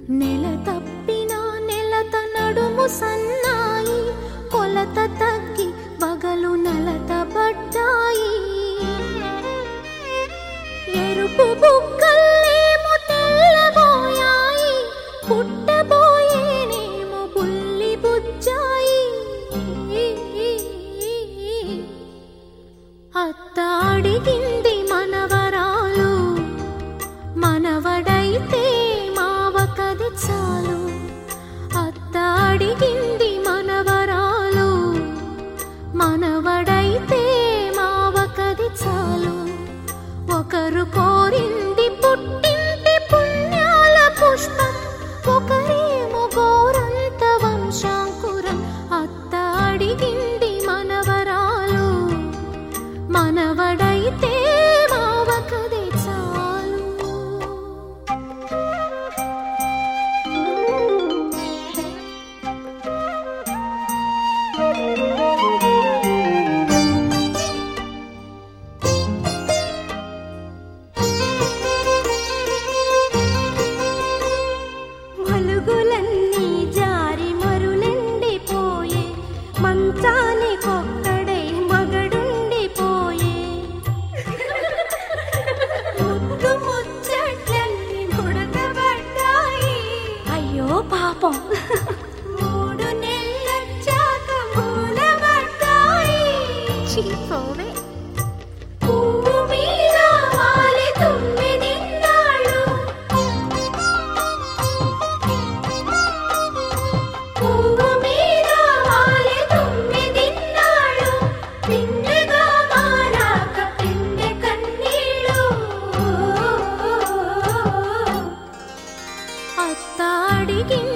నెల తప్పిన నెలత నడుము సన్నాయి కొలత తగ్గి బగలు నలత పడ్డాయి ఎరుపు బుగ్గల్లేమో తెల్లబోయాయి పుట్టబోయేనేమో బుల్లి బుజ్జాయి అత్త అడిగింది మనవరాలు మనవడైతే మావ కది చాలు అత్త అడిగింది మనవరాలు మనవడైతే మావ కది చాలు ఒకరు కోరింది పుట్టింటి పుణ్యాల పుష్పం ఒకరేమో గోరంత వంశాంకురం అత్త అడిగింది మనవరాలు మనవడైతే మావ కది చాలు మలుగులన్నీ జారి మరులెండిపోయే మంచాని కొక్కడై మగడుండిపోయే ముద్దు ముచ్చట్లన్నీ ముడతబడ్డాయి అయ్యో పాపం మూడు నెలలొచ్చాక మూలబడ్డాయి చీపోవే పువ్వు మీద వాలి తొమ్మిదిన్నాళ్ళు పువ్వు మీద వాలి తొమ్మిదిన్నాళ్ళు పిందెగా మారాక పిందె కన్నీళ్ళు అత్త అడిగింది